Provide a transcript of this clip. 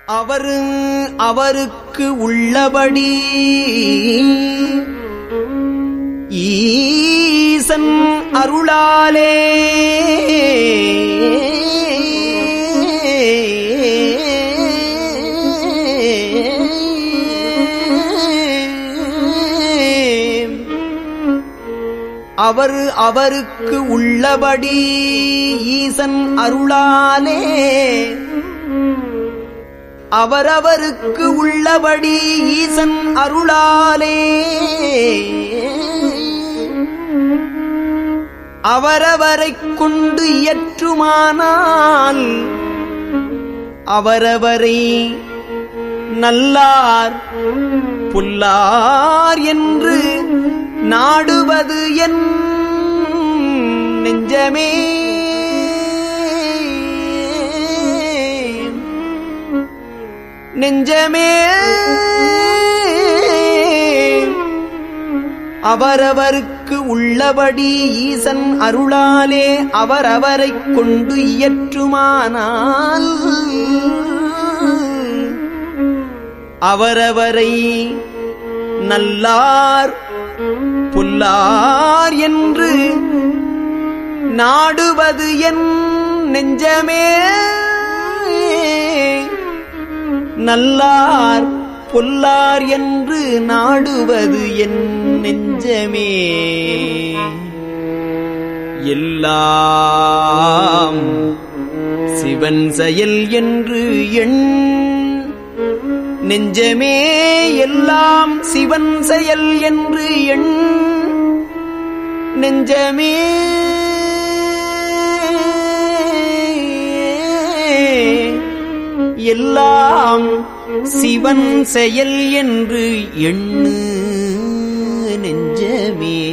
அவரு அவருக்கு உள்ளபடி ஈசன் அருளாலே அவர் அவருக்கு உள்ளபடி ஈசன் அருளாலே அவரவருக்கு உள்ளபடி ஈசன் அருளாலே அவரவரைக் கொண்டு இயற்றுமானால் அவரவரை நல்லார் புல்லார் என்று நாடுவது என் நெஞ்சமே நெஞ்சமே அவரவருக்கு உள்ளபடி ஈசன் அருளாலே அவரவரைக் கொண்டு இயற்றுமானால் அவரவரை நல்லார் புல்லார் என்று நாடுவது என் நெஞ்சமே நல்லார் பொல்லார் என்று நாடுவது என் நெஞ்சமே எல்லாம் சிவன் செயல் என்று எண் நெஞ்சமே எல்லாம் சிவன் செயல் என்று எண் நெஞ்சமே எல்லாம் சிவன் செயல் என்று எண்ணு நெஞ்சமே